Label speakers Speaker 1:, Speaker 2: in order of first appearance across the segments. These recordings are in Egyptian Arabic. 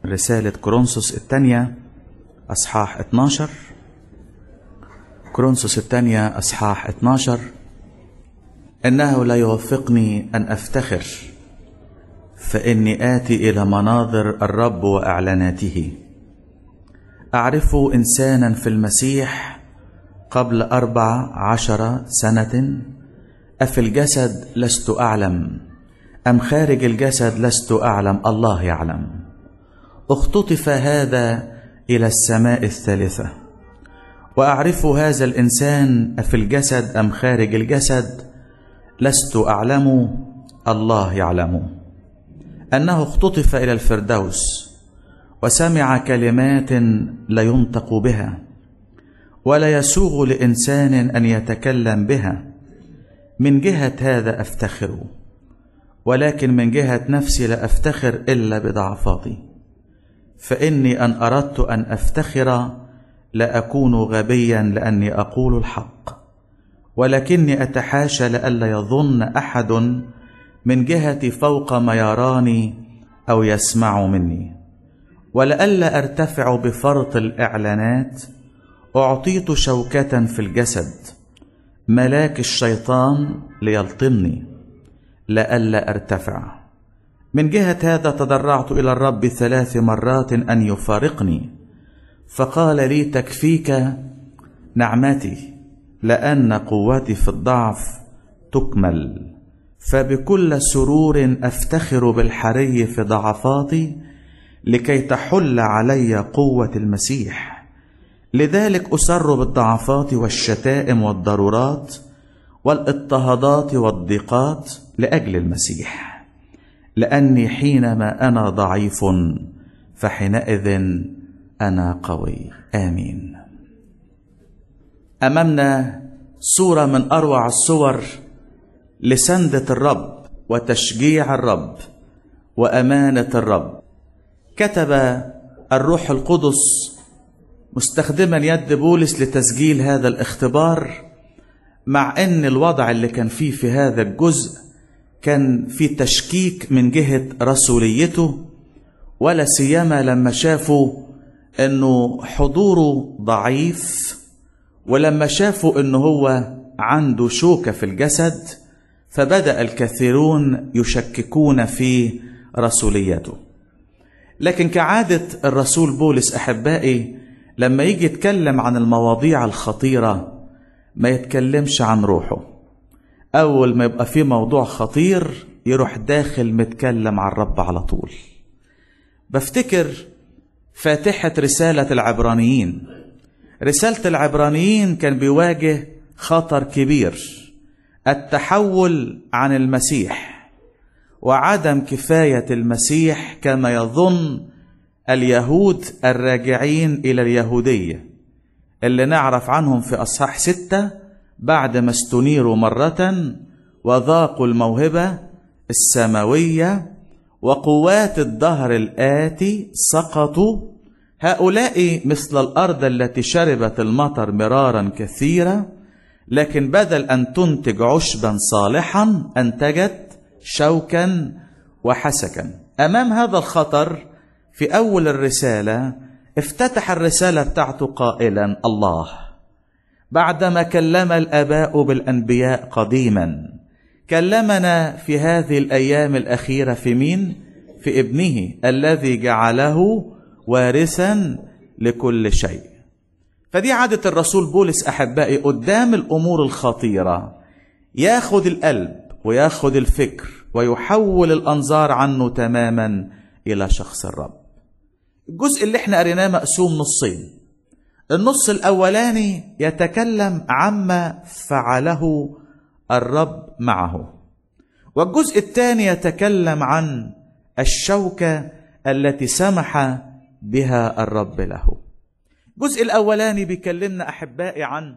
Speaker 1: رسالة كورنثوس الثانية أصحاح 12 كورنثوس الثانية أصحاح 12 إنه لا يوفقني أن أفتخر فإني آتي إلى مناظر الرب وإعلاناته أعرف إنسانا في المسيح قبل أربع عشر سنة أفي الجسد لست أعلم أم خارج الجسد لست أعلم الله يعلم اختطف هذا إلى السماء الثالثة وأعرف هذا الإنسان أفي الجسد أم خارج الجسد لست أعلم الله يعلم أنه اختطف إلى الفردوس وسمع كلمات لا ينطق بها ولا يسوغ لإنسان أن يتكلم بها من جهة هذا أفتخر ولكن من جهة نفسي لا أفتخر إلا بضعفاتي فإني أن أردت أن أفتخر لأكون غبيا لأني أقول الحق ولكني أتحاشى لئلا يظن أحد من جهتي فوق ما يراني أو يسمع مني ولئلا أرتفع بفرط الإعلانات أعطيت شوكة في الجسد ملاك الشيطان ليلطمني لئلا ارتفع من جهة هذا تضرعت إلى الرب ثلاث مرات أن يفارقني فقال لي تكفيك نعمتي لأن قوتي في الضعف تكمل فبكل سرور أفتخر بالحري في ضعفاتي لكي تحل علي قوة المسيح لذلك أسر بالضعفات والشتائم والضرورات والاضطهادات والضيقات لأجل المسيح لأني حينما أنا ضعيف فحينئذ أنا قوي آمين أمامنا صورة من أروع الصور لسندة الرب وتشجيع الرب وأمانة الرب كتب الروح القدس مستخدما يد بولس لتسجيل هذا الاختبار مع ان الوضع اللي كان فيه في هذا الجزء كان في تشكيك من جهه رسوليته ولا سيما لما شافوا انه حضوره ضعيف ولما شافوا انه هو عنده شوكه في الجسد فبدا الكثيرون يشككون في رسوليته لكن كعاده الرسول بولس احبائي لما يجي يتكلم عن المواضيع الخطيره ما يتكلمش عن روحه اول ما يبقى في موضوع خطير يروح داخل متكلم عن الرب على طول بفتكر فاتحه رساله العبرانيين رساله العبرانيين كان بيواجه خطر كبير التحول عن المسيح وعدم كفايه المسيح كما يظن اليهود الراجعين الى اليهوديه اللي نعرف عنهم في أصحاح ستة بعد ما استنيروا مرة وذاقوا الموهبة السماوية وقوات الدهر الآتي سقطوا هؤلاء مثل الأرض التي شربت المطر مرارا كثيرا لكن بدل أن تنتج عشبا صالحا أنتجت شوكا وحسكا أمام هذا الخطر في أول الرسالة افتتح الرسالة بتاعته قائلا الله بعدما كلم الآباء بالأنبياء قديما كلمنا في هذه الأيام الأخيرة في مين؟ في ابنه الذي جعله وارثا لكل شيء فدي عادة الرسول بولس أحبائي قدام الأمور الخطيرة ياخد القلب وياخد الفكر ويحول الأنظار عنه تماما إلى شخص الرب الجزء اللي احنا قريناه مقسوم نصين النص الاولاني يتكلم عما فعله الرب معه والجزء الثاني يتكلم عن الشوكه التي سمح بها الرب له الجزء الاولاني بيكلمنا احبائي عن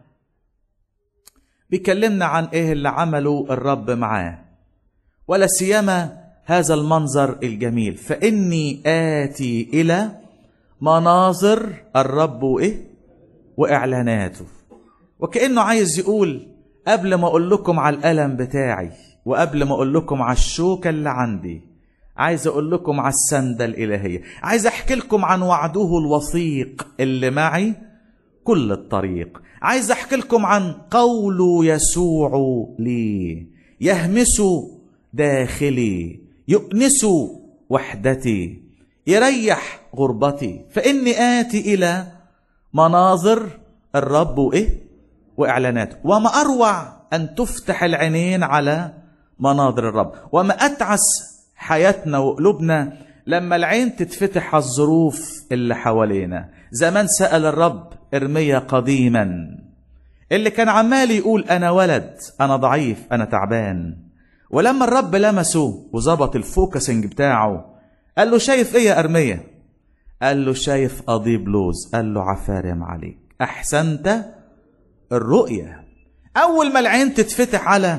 Speaker 1: بيكلمنا عن ايه اللي عمله الرب معاه ولا سيما هذا المنظر الجميل فاني اتي الى مناظر الرب وايه واعلاناته وكانه عايز يقول قبل ما اقول لكم على الالم بتاعي وقبل ما اقول لكم على الشوكه اللي عندي عايز اقول لكم على السندة الالهية عايز احكي لكم عن وعده الوثيق اللي معي كل الطريق عايز احكي لكم عن قول يسوع لي يهمس داخلي يؤنس وحدتي يريح غربتي فاني اتي الى مناظر الرب وايه واعلاناته وما اروع ان تفتح العينين على مناظر الرب وما اتعس حياتنا وقلوبنا لما العين تتفتح على الظروف اللي حوالينا زمان سأل الرب ارميا قديما اللي كان عمال يقول انا ولد انا ضعيف انا تعبان ولما الرب لمسه وظبط الفوكسنج بتاعه قال له شايف ايه يا ارميا قال له شايف قضيب لوز قال له عفارم عليك احسنت الرؤية اول ما العين تتفتح على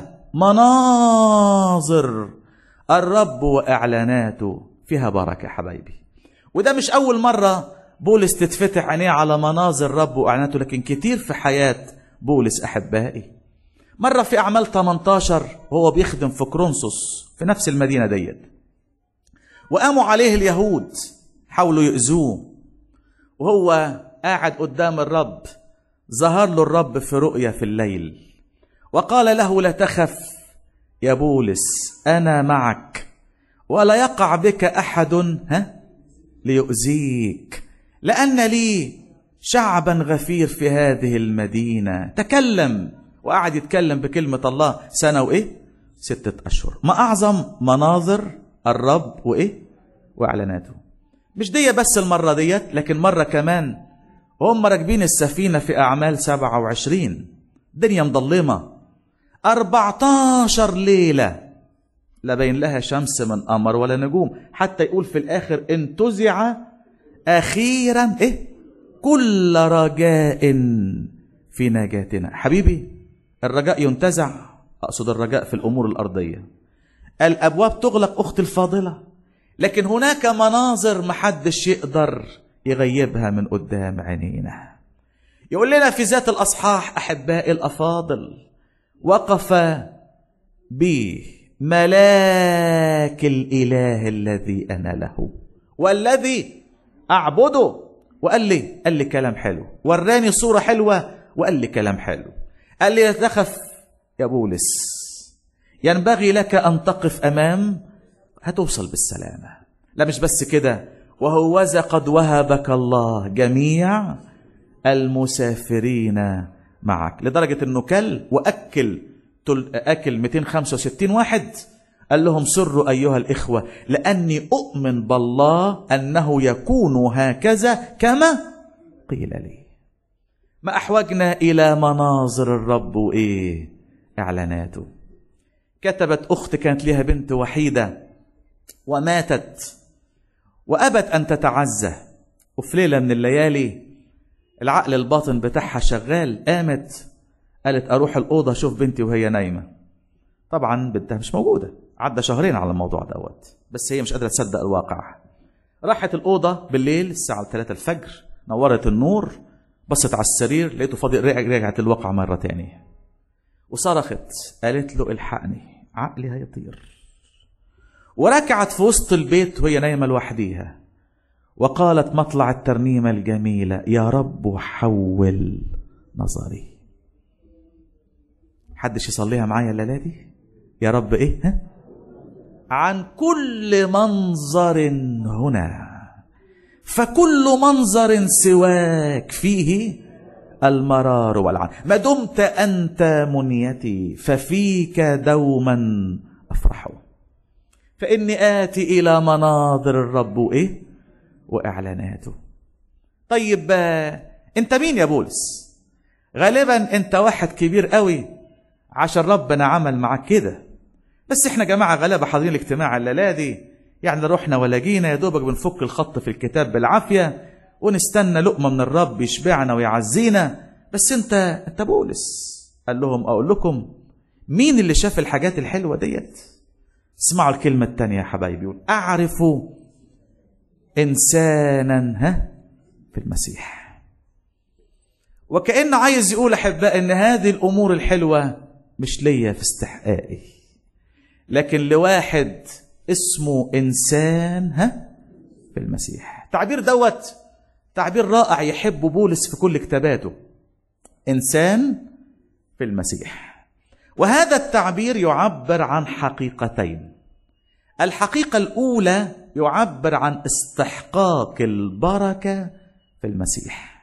Speaker 1: مناظر الرب واعلاناته فيها بركة حبايبي وده مش اول مرة بولس تتفتح عينيه على مناظر الرب واعلاناته لكن كتير في حياة بولس احبائي مرة في اعمال 18 وهو بيخدم في كرونسوس في نفس المدينة ديت وقاموا عليه اليهود حاولوا يؤذوه وهو قاعد قدام الرب ظهر له الرب في رؤيا في الليل وقال له لا تخف يا بولس انا معك ولا يقع بك احد ها ليؤذيك لان لي شعبا غفير في هذه المدينه تكلم وقعد يتكلم بكلمه الله سنه وايه سته اشهر ما اعظم مناظر الرب وايه واعلاناته مش دي بس المره ديت لكن مره كمان وهم راكبين السفينه في اعمال 27 الدنيا مضلمه 14 ليله لا باين لها شمس من قمر ولا نجوم حتى يقول في الاخر انتزع اخيرا ايه كل رجاء في نجاتنا حبيبي الرجاء ينتزع اقصد الرجاء في الامور الارضيه الابواب تغلق اختي الفاضله لكن هناك مناظر محدش يقدر يغيبها من قدام عينينا يقول لنا في ذات الاصحاح احبائي الافاضل وقف بي ملاك الاله الذي انا له والذي اعبده وقال لي قال لي كلام حلو وراني صوره حلوه وقال لي كلام حلو قال لي لا تخف يا بولس ينبغي لك ان تقف امام هتوصل بالسلامه لا مش بس كده وهوذا قد وهبك الله جميع المسافرين معك لدرجه انه كل واكل اكل 265 واحد قال لهم سروا ايها الاخوه لاني اؤمن بالله انه يكون هكذا كما قيل لي ما احوجنا الى مناظر الرب وايه اعلاناته كتبت اخت كانت لها بنت وحيده وماتت وابت ان تتعزى وفي ليله من الليالي العقل الباطن بتاعها شغال قامت قالت اروح الاوضه اشوف بنتي وهي نايمه طبعا بنتها مش موجوده عدى شهرين على الموضوع دوت بس هي مش قادره تصدق الواقع راحت الاوضه بالليل الساعه 3 الفجر نورت النور بصت على السرير لقيته فاضي رجعت الواقع مره تانية وصرخت قالت له الحقني عقلي هيطير وركعت في وسط البيت وهي نايمه لوحديها وقالت مطلع الترنيمه الجميله يا رب حول نظري حدش يصليها معايا الليله دي يا رب ايه ها؟ عن كل منظر هنا فكل منظر سواك فيه المرار والعن ما دمت انت منيتي ففيك دوما افرح فاني اتي الى مناظر الرب ايه واعلاناته طيب انت مين يا بولس غالبا انت واحد كبير قوي عشان ربنا عمل معاك كده بس احنا جماعه غلابه حاضرين الاجتماع الليله دي يعني لا رحنا ولا جينا يا دوبك بنفك الخط في الكتاب بالعافيه ونستنى لقمه من الرب يشبعنا ويعزينا بس انت انت بولس قال لهم اقول لكم مين اللي شاف الحاجات الحلوه ديت اسمعوا الكلمه الثانيه يا حبايبي يقول اعرف انسانا ها في المسيح وكأنه عايز يقول احباء ان هذه الامور الحلوه مش ليا في استحقاقي لكن لواحد اسمه إنسان ها في المسيح تعبير دوت تعبير رائع يحبه بولس في كل كتاباته إنسان في المسيح وهذا التعبير يعبر عن حقيقتين الحقيقة الأولى يعبر عن استحقاق البركة في المسيح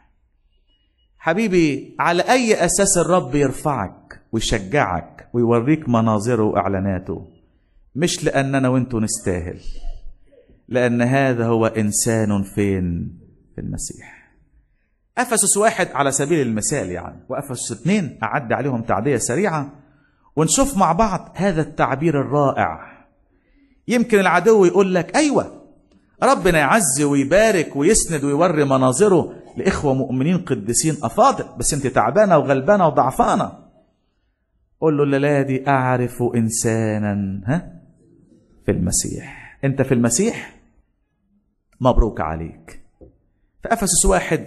Speaker 1: حبيبي على أي أساس الرب يرفعك ويشجعك ويوريك مناظره وإعلاناته مش لأننا وانتو نستاهل لأن هذا هو إنسان فين في المسيح أفسس واحد على سبيل المثال يعني وأفسس اثنين أعد عليهم تعدية سريعة ونشوف مع بعض هذا التعبير الرائع يمكن العدو يقول لك أيوة ربنا يعز ويبارك ويسند ويوري مناظره لإخوة مؤمنين قديسين أفاضل بس أنت تعبانة وغلبانة وضعفانة قول له الليلة دي أعرف إنسانا ها في المسيح أنت في المسيح مبروك عليك فأفسس واحد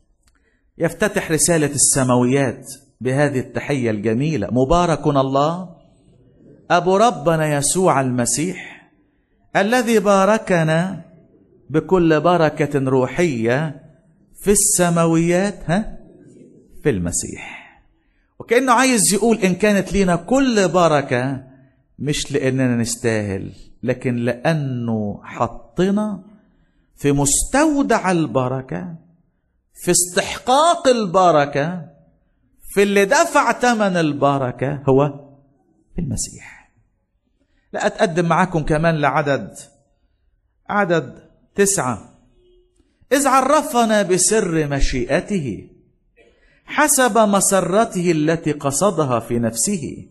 Speaker 1: يفتتح رسالة السماويات بهذه التحية الجميلة مبارك الله أبو ربنا يسوع المسيح الذي باركنا بكل بركة روحية في السماويات ها في المسيح وكأنه عايز يقول إن كانت لينا كل بركة مش لأننا نستاهل لكن لأنه حطنا في مستودع البركة في استحقاق البركة في اللي دفع ثمن البركة هو في المسيح لا أتقدم معاكم كمان لعدد عدد تسعة إذ عرفنا بسر مشيئته حسب مسرته التي قصدها في نفسه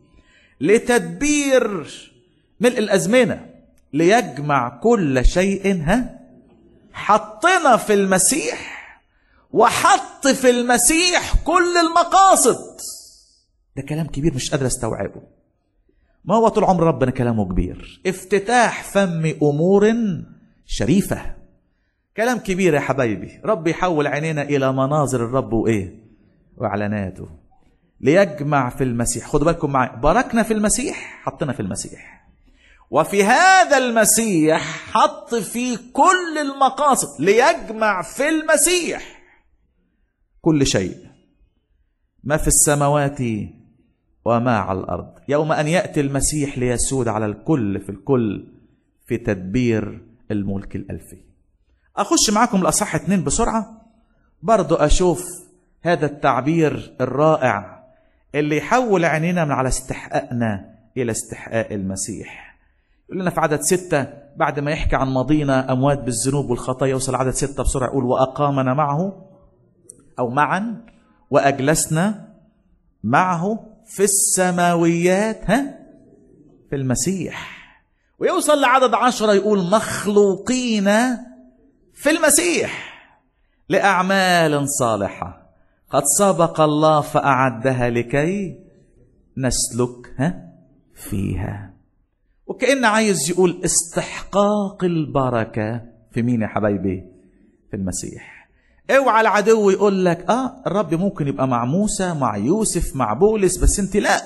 Speaker 1: لتدبير ملء الأزمنة ليجمع كل شيء ها حطنا في المسيح وحط في المسيح كل المقاصد ده كلام كبير مش قادر استوعبه ما هو طول عمر ربنا كلامه كبير افتتاح فم امور شريفه كلام كبير يا حبايبي رب يحول عينينا الى مناظر الرب وايه واعلاناته ليجمع في المسيح خدوا بالكم معايا باركنا في المسيح حطنا في المسيح وفي هذا المسيح حط فيه كل المقاصد ليجمع في المسيح كل شيء ما في السماوات وما على الارض يوم ان ياتي المسيح ليسود على الكل في الكل في تدبير الملك الالفي اخش معاكم الاصح اتنين بسرعه برضو اشوف هذا التعبير الرائع اللي يحول عينينا من على استحقاقنا الى استحقاق المسيح يقول لنا في عدد ستة بعد ما يحكي عن ماضينا أموات بالذنوب والخطايا يوصل عدد ستة بسرعة يقول وأقامنا معه أو معا وأجلسنا معه في السماويات ها في المسيح ويوصل لعدد عشرة يقول مخلوقين في المسيح لأعمال صالحة قد سبق الله فأعدها لكي نسلك ها فيها وكأن عايز يقول استحقاق البركة في مين يا حبايبي في المسيح اوعى العدو يقول لك اه الرب ممكن يبقى مع موسى مع يوسف مع بولس بس انت لا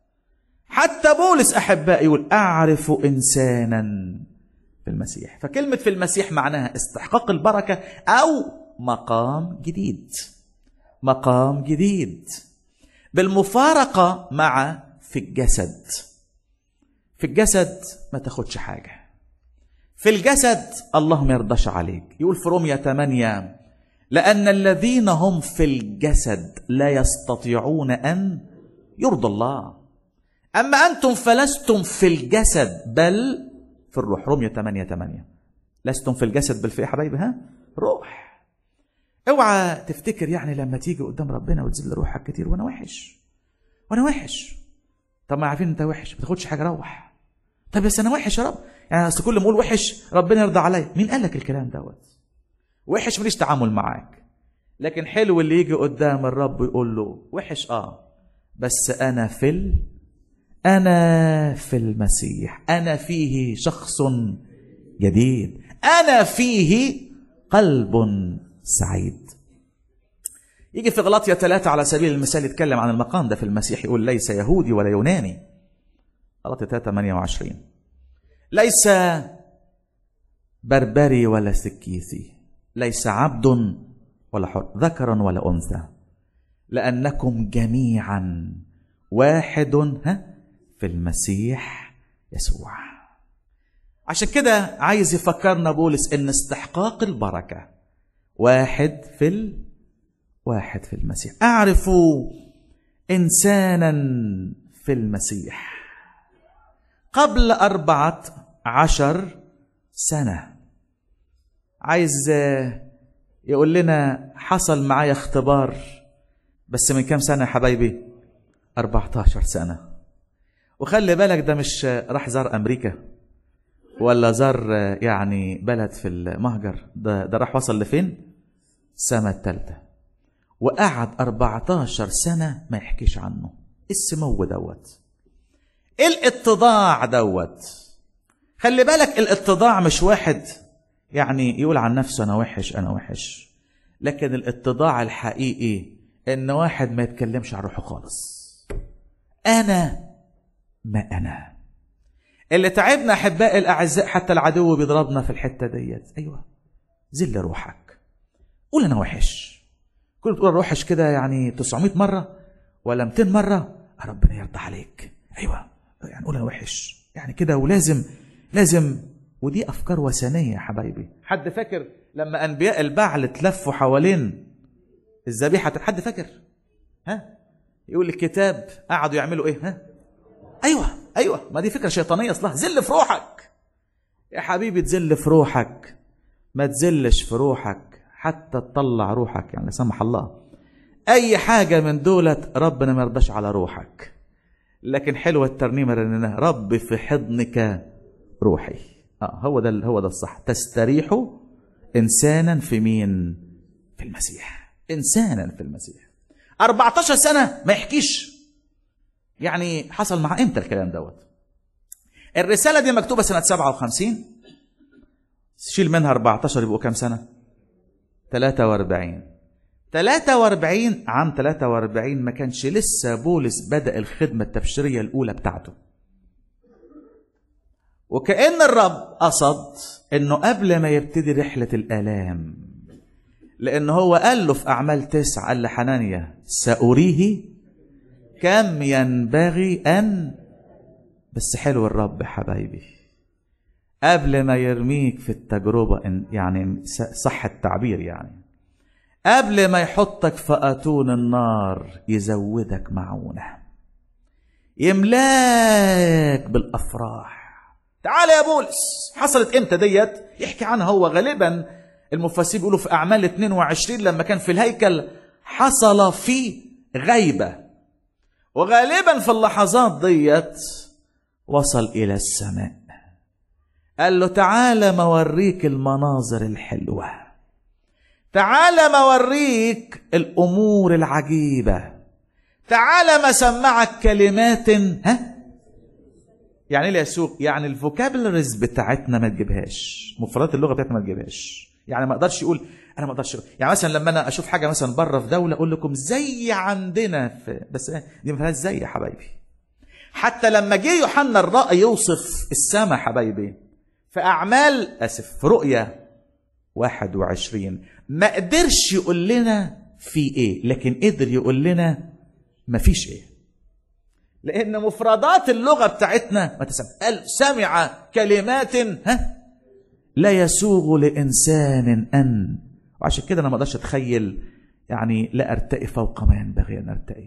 Speaker 1: حتى بولس احبائي يقول اعرف انسانا في المسيح فكلمه في المسيح معناها استحقاق البركه او مقام جديد مقام جديد بالمفارقه مع في الجسد في الجسد ما تاخدش حاجه في الجسد الله ما يرضاش عليك يقول في روميا 8 لأن الذين هم في الجسد لا يستطيعون أن يرضى الله أما أنتم فلستم في الجسد بل في الروح رومية 8 8 لستم في الجسد بل في إيه يا حبايبي ها روح اوعى تفتكر يعني لما تيجي قدام ربنا وتذل روحك كتير وانا وحش وانا وحش طب ما عارفين انت وحش ما تاخدش حاجه روح طب بس انا وحش يا رب يعني اصل كل ما اقول وحش ربنا يرضى عليا مين قال لك الكلام دوت وحش ماليش تعامل معاك لكن حلو اللي يجي قدام الرب يقول له وحش اه بس انا في ال... انا في المسيح انا فيه شخص جديد انا فيه قلب سعيد يجي في غلاطيا ثلاثة على سبيل المثال يتكلم عن المقام ده في المسيح يقول ليس يهودي ولا يوناني غلاطيا 3 28 ليس بربري ولا سكيسي ليس عبد ولا حر ذكرا ولا انثى لانكم جميعا واحد ها في المسيح يسوع عشان كده عايز يفكرنا بولس ان استحقاق البركه واحد في ال... واحد في المسيح اعرفوا انسانا في المسيح قبل اربعه عشر سنه عايز يقول لنا حصل معايا اختبار بس من كام سنه يا حبايبي 14 سنه وخلي بالك ده مش راح زار امريكا ولا زار يعني بلد في المهجر ده, ده راح وصل لفين السما التالتة وقعد 14 سنة ما يحكيش عنه السمو دوت الاتضاع دوت خلي بالك الاتضاع مش واحد يعني يقول عن نفسه انا وحش انا وحش لكن الاتضاع الحقيقي ان واحد ما يتكلمش عن روحه خالص انا ما انا اللي تعبنا احبائي الاعزاء حتى العدو بيضربنا في الحته ديت ايوه ذل روحك قول انا وحش كل بتقول وحش كده يعني 900 مره ولا 200 مره ربنا يرضى عليك ايوه يعني قول انا وحش يعني كده ولازم لازم ودي افكار وثنيه يا حبايبي حد فاكر لما انبياء البعل اتلفوا حوالين الذبيحه حد فاكر ها يقول الكتاب قعدوا يعملوا ايه ها ايوه ايوه ما دي فكره شيطانيه اصلها ذل في روحك يا حبيبي تذل في روحك ما تذلش في روحك حتى تطلع روحك يعني لا سمح الله اي حاجه من دولت ربنا ما يرضاش على روحك لكن حلوه الترنيمه لانها رب في حضنك روحي اه هو ده هو ده الصح تستريح انسانا في مين في المسيح انسانا في المسيح 14 سنه ما يحكيش يعني حصل مع امتى الكلام دوت الرساله دي مكتوبه سنه 57 شيل منها 14 يبقوا كام سنه 43 43 عام 43 ما كانش لسه بولس بدأ الخدمة التبشيرية الأولى بتاعته وكأن الرب قصد انه قبل ما يبتدي رحلة الآلام لأن هو قال له في أعمال تسعة قال لحنانيا سأريه كم ينبغي أن بس حلو الرب حبايبي قبل ما يرميك في التجربة إن يعني صح التعبير يعني قبل ما يحطك في أتون النار يزودك معونة يملاك بالأفراح تعال يا بولس حصلت امتى ديت يحكي عنها هو غالبا المفسرين بيقولوا في أعمال 22 لما كان في الهيكل حصل في غيبة وغالبا في اللحظات ديت وصل إلى السماء قال له تعالى ما اوريك المناظر الحلوة تعالى ما اوريك الأمور العجيبة تعالى ما سمعك كلمات ها يعني ايه يسوق يعني الفوكابلريز بتاعتنا ما تجيبهاش مفردات اللغه بتاعتنا ما تجيبهاش يعني ما اقدرش يقول انا ما اقدرش يعني مثلا لما انا اشوف حاجه مثلا بره في دوله اقول لكم زي عندنا في بس دي ما فيهاش زي يا حبايبي حتى لما جه يوحنا الرأي يوصف السماء حبايبي في أعمال أسف في رؤية 21 ما قدرش يقول لنا في إيه لكن قدر يقول لنا ما فيش إيه لأن مفردات اللغة بتاعتنا ما تسمع قال سمع كلمات ها لا يسوغ لإنسان أن وعشان كده أنا ما أقدرش أتخيل يعني لا أرتقي فوق ما ينبغي أن أرتقي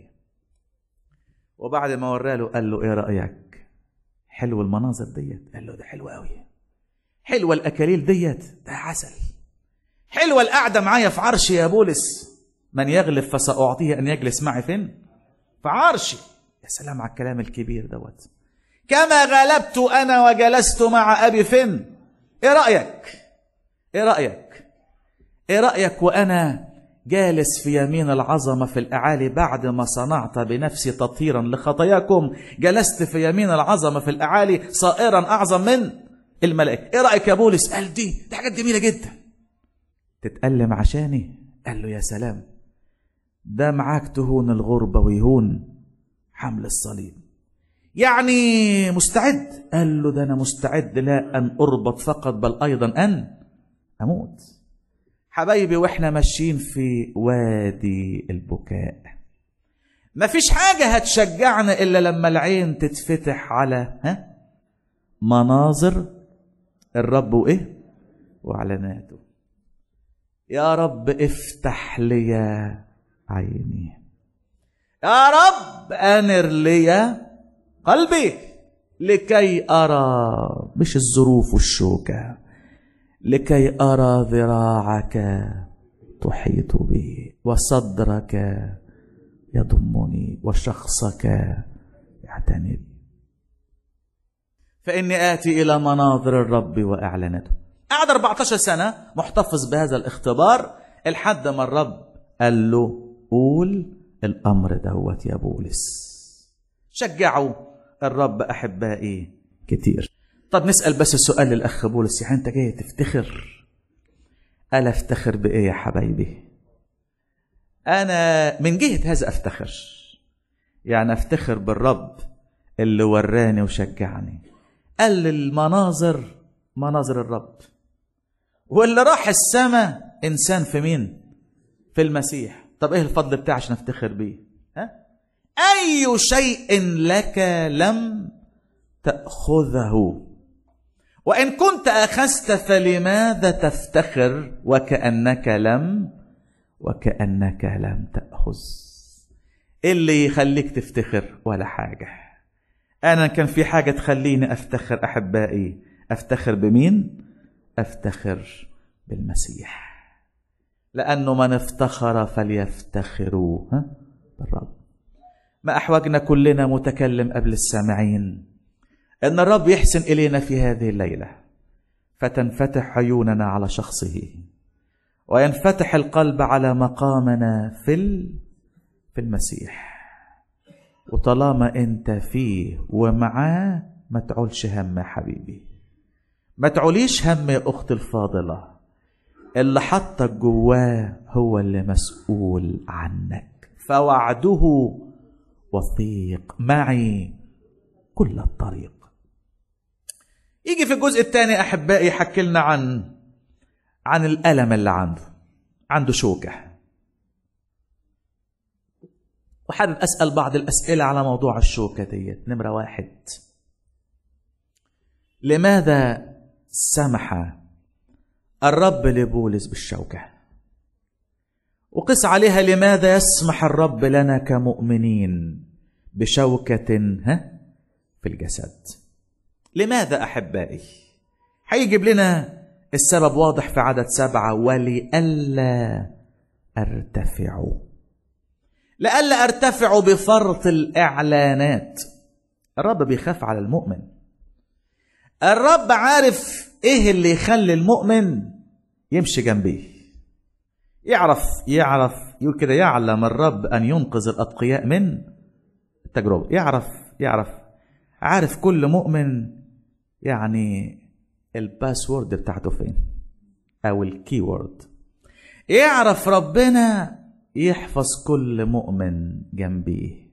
Speaker 1: وبعد ما وراله قال له ايه رايك حلو المناظر ديت قال له ده حلو قوي حلوه الاكاليل ديت ده عسل حلوه القعده معايا في عرشي يا بولس من يغلب فساعطيه ان يجلس معي فين في عرشي يا سلام على الكلام الكبير دوت كما غلبت انا وجلست مع ابي فين ايه رايك ايه رايك ايه رايك وانا جالس في يمين العظمة في الأعالي بعد ما صنعت بنفسي تطهيرا لخطاياكم جلست في يمين العظمة في الأعالي صائرا أعظم من الملائكة إيه رأيك يا بولس قال دي دي حاجات جميلة جدا تتألم عشاني قال له يا سلام ده معاك تهون الغربة ويهون حمل الصليب يعني مستعد قال له ده أنا مستعد لا أن أربط فقط بل أيضا أن أموت حبايبي وإحنا ماشيين في وادي البكاء مفيش حاجة هتشجعنا إلا لما العين تتفتح على ها مناظر الرب وإيه وإعلاناته يا رب افتح لي عيني يا رب أنر لي قلبي لكي أرى مش الظروف والشوكة لكي أرى ذراعك تحيط بي وصدرك يضمني وشخصك يعتني بي فإني آتي إلى مناظر الرب وإعلانته قعد 14 سنة محتفظ بهذا الاختبار لحد ما الرب قال له قول الأمر دوت يا بولس شجعوا الرب أحبائي كتير طب نسأل بس السؤال للأخ بولس يعني أنت جاي تفتخر ألا أفتخر بإيه يا حبايبي أنا من جهة هذا أفتخر يعني أفتخر بالرب اللي وراني وشجعني قال المناظر مناظر الرب واللي راح السماء إنسان في مين في المسيح طب إيه الفضل بتاعي عشان أفتخر بيه ها؟ أي شيء لك لم تأخذه وإن كنت أخذت فلماذا تفتخر وكأنك لم وكأنك لم تأخذ إيه اللي يخليك تفتخر ولا حاجة أنا كان في حاجة تخليني أفتخر أحبائي أفتخر بمين؟ أفتخر بالمسيح لأنه من افتخر فليفتخروا ها؟ بالرب ما أحوجنا كلنا متكلم قبل السامعين أن الرب يحسن إلينا في هذه الليلة فتنفتح عيوننا على شخصه وينفتح القلب على مقامنا في في المسيح وطالما انت فيه ومعاه ما تعولش هم يا حبيبي ما تعوليش هم يا اختي الفاضله اللي حطك جواه هو اللي مسؤول عنك فوعده وثيق معي كل الطريق يجي في الجزء الثاني احبائي يحكي لنا عن عن الالم اللي عنده عنده شوكه وحابب اسال بعض الاسئله على موضوع الشوكه ديت نمره واحد لماذا سمح الرب لبولس بالشوكه وقس عليها لماذا يسمح الرب لنا كمؤمنين بشوكه ها في الجسد لماذا احبائي هيجيب لنا السبب واضح في عدد سبعة ولئلا أرتفع لئلا أرتفع بفرط الإعلانات الرب بيخاف على المؤمن الرب عارف إيه اللي يخلي المؤمن يمشي جنبيه يعرف يعرف يقول كده يعلم الرب أن ينقذ الأتقياء من التجربة يعرف يعرف عارف كل مؤمن يعني الباسورد بتاعته فين او الكيورد يعرف ربنا يحفظ كل مؤمن جنبيه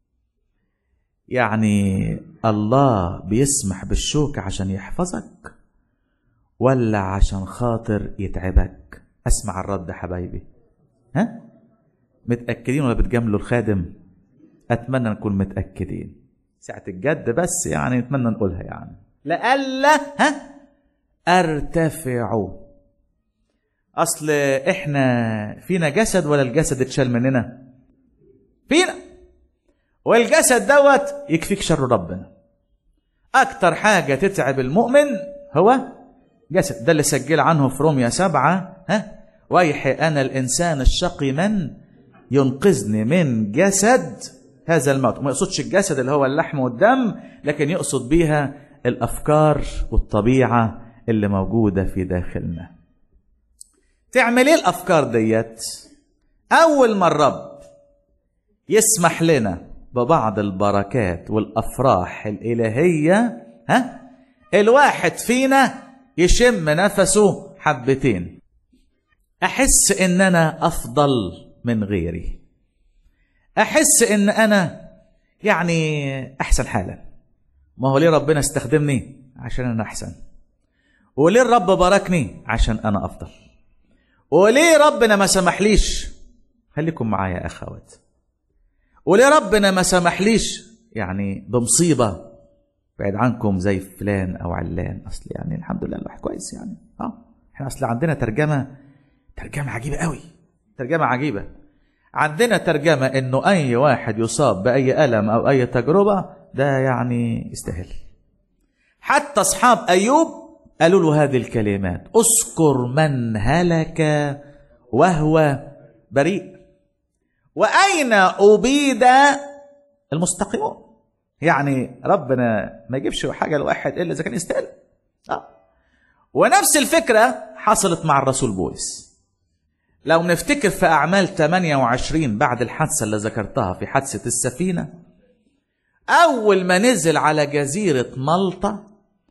Speaker 1: يعني الله بيسمح بالشوكة عشان يحفظك ولا عشان خاطر يتعبك اسمع الرد حبايبي ها متأكدين ولا بتجاملوا الخادم أتمنى نكون متأكدين ساعة الجد بس يعني نتمنى نقولها يعني لألا ها ارتفع اصل احنا فينا جسد ولا الجسد اتشال مننا فينا والجسد دوت يكفيك شر ربنا اكتر حاجة تتعب المؤمن هو جسد ده اللي سجل عنه في روميا سبعة ها ويحي انا الانسان الشقي من ينقذني من جسد هذا الموت ما يقصدش الجسد اللي هو اللحم والدم لكن يقصد بيها الافكار والطبيعه اللي موجودة في داخلنا تعمل ايه الافكار ديت اول ما الرب يسمح لنا ببعض البركات والافراح الالهيه ها الواحد فينا يشم نفسه حبتين احس ان انا افضل من غيري احس ان انا يعني احسن حالا ما هو ليه ربنا استخدمني عشان انا احسن وليه الرب باركني عشان انا افضل وليه ربنا ما سمحليش خليكم معايا يا اخوات وليه ربنا ما سمحليش يعني بمصيبه بعيد عنكم زي فلان او علان اصل يعني الحمد لله الواحد كويس يعني اه احنا اصل عندنا ترجمه ترجمه عجيبه قوي ترجمه عجيبه عندنا ترجمه انه اي واحد يصاب باي الم او اي تجربه ده يعني يستاهل حتى اصحاب ايوب قالوا له هذه الكلمات اذكر من هلك وهو بريء واين ابيد المستقيمون يعني ربنا ما يجيبش حاجه لواحد الا اذا كان يستاهل اه ونفس الفكره حصلت مع الرسول بولس لو نفتكر في اعمال 28 بعد الحادثه اللي ذكرتها في حادثه السفينه اول ما نزل على جزيره مالطا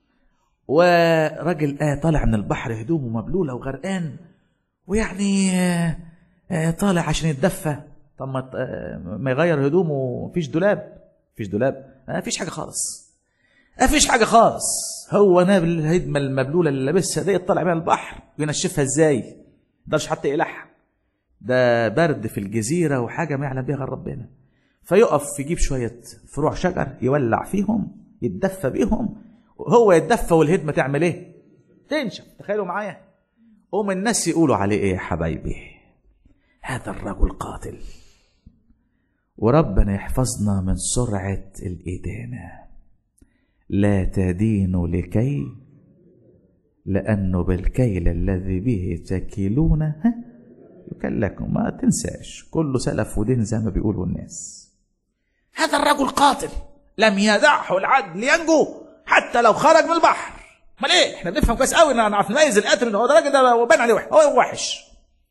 Speaker 1: وراجل آه طالع من البحر هدومه مبلوله وغرقان ويعني آه آه طالع عشان يتدفى طب ما آه ما يغير هدومه مفيش دولاب مفيش دولاب ما فيش حاجه خالص ما فيش حاجه خالص هو ناب الهدمه المبلوله اللي لابسها دي طلع بيها البحر ينشفها ازاي ما يقدرش حتى يقلعها ده برد في الجزيره وحاجه ما يعلم بها غير ربنا فيقف يجيب شويه فروع شجر يولع فيهم يتدفى بيهم وهو يتدفى والهدمه تعمل ايه تنشف تخيلوا معايا قوم الناس يقولوا عليه ايه يا حبايبي هذا الرجل قاتل وربنا يحفظنا من سرعة الإدانة لا تدينوا لكي لأنه بالكيل الذي به تكيلون ها يكل لكم ما تنساش كله سلف ودين زي ما بيقولوا الناس هذا الرجل قاتل لم يدعه العدل ينجو حتى لو خرج من البحر امال ايه احنا بنفهم كويس قوي ان نعرف نميز القاتل ان هو ده الراجل ده وبان عليه وحش هو وحش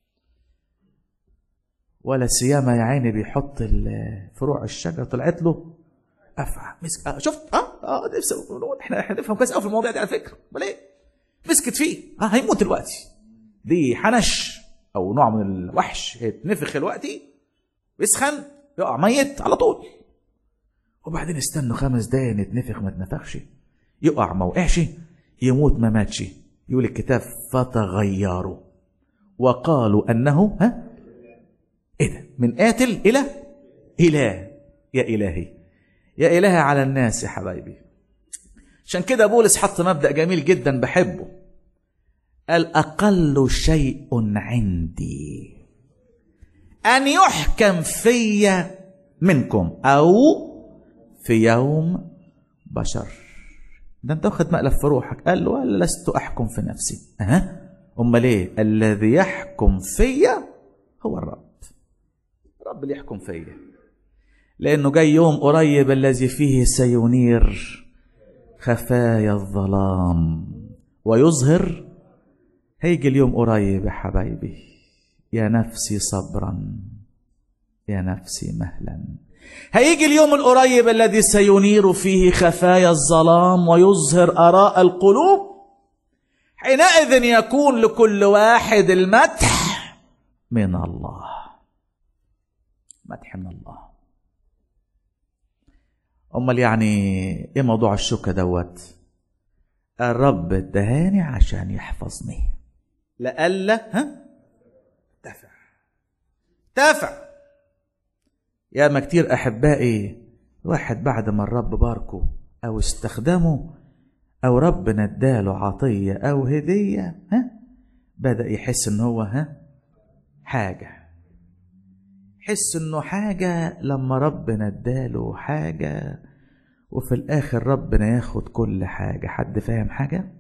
Speaker 1: ولا سيما يا عيني بيحط فروع الشجره طلعت له افعى مسك آه شفت اه اه نفسي احنا احنا نفهم كويس قوي في المواضيع دي على فكره امال ايه مسكت فيه اه هيموت دلوقتي دي حنش او نوع من الوحش هيتنفخ دلوقتي يسخن يقع ميت على طول وبعدين استنوا خمس دقايق نتنفخ ما اتنفخش يقع ما وقعش يموت ما ماتش يقول الكتاب فتغيروا وقالوا انه ها ايه ده من قاتل الى اله يا الهي يا الهي على الناس يا حبايبي عشان كده بولس حط مبدا جميل جدا بحبه قال اقل شيء عندي ان يحكم في منكم او في يوم بشر ده انت واخد مقلب في روحك قال له لست احكم في نفسي أه؟ امال ايه الذي يحكم فيا هو الرب الرب اللي يحكم فيا لانه جاي يوم قريب الذي فيه سينير خفايا الظلام ويظهر هيجي اليوم قريب يا حبايبي يا نفسي صبرا يا نفسي مهلا هيجي اليوم القريب الذي سينير فيه خفايا الظلام ويظهر اراء القلوب حينئذ يكون لكل واحد المدح من الله مدح من الله امال يعني ايه موضوع الشكا دوت الرب ادهاني عشان يحفظني لألا ها تفع تفع يا ما كتير احبائي واحد بعد ما الرب باركه او استخدمه او ربنا اداله عطيه او هديه ها بدا يحس ان هو ها حاجه يحس انه حاجه لما ربنا اداله حاجه وفي الاخر ربنا ياخد كل حاجه حد فاهم حاجه